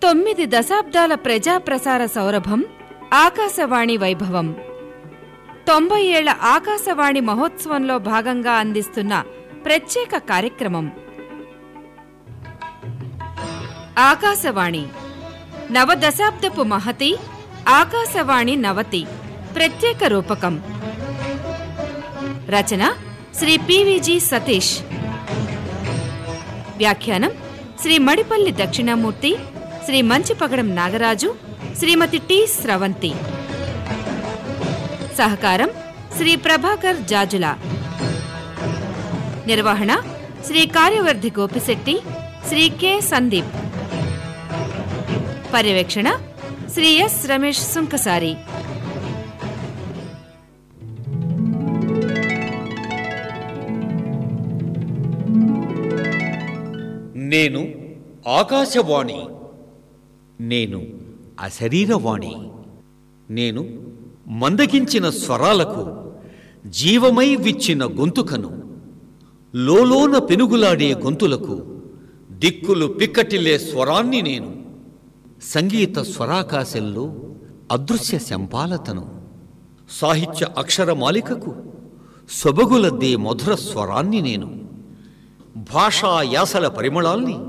తొమ్మిది దశాబ్దాల ప్రజాప్రసార సౌరభం ఆకాశవాణి వైభవం తొంభై ఏళ్ల ఆకాశవాణి మహోత్సవంలో భాగంగా అందిస్తున్న ప్రత్యేక కార్యక్రమం ఆకాశవాణి నవదశాబ్దపు మహతి ఆకాశవాణి నవతి ప్రత్యేక రూపకం రచన శ్రీ పివిజి సతీష్ వ్యాఖ్యానం శ్రీ మడిపల్లి దక్షిణామూర్తి శ్రీ మంచిపగడం నాగరాజు శ్రీమతి టి స్రవంతి సహకారం శ్రీ ప్రభాకర్ జాజుల నిర్వహణ శ్రీ కార్యవర్ధి గోపిశెట్టి శ్రీ కె సందీప్ పర్యవేక్షణ శ్రీ ఎస్ రమేష్ సుంకసారి నేను ఆకాశవాణి నేను అశరీరవాణి నేను మందగించిన స్వరాలకు జీవమై విచ్చిన గొంతుకను లోలోన పెనుగులాడే గొంతులకు దిక్కులు పిక్కటిల్లే స్వరాన్ని నేను సంగీత స్వరాకాశంలో అదృశ్య శంపాలతను సాహిత్య అక్షరమాలికకు సొబగులద్దే మధుర స్వరాన్ని నేను భాషా యాసల పరిమళాల్ని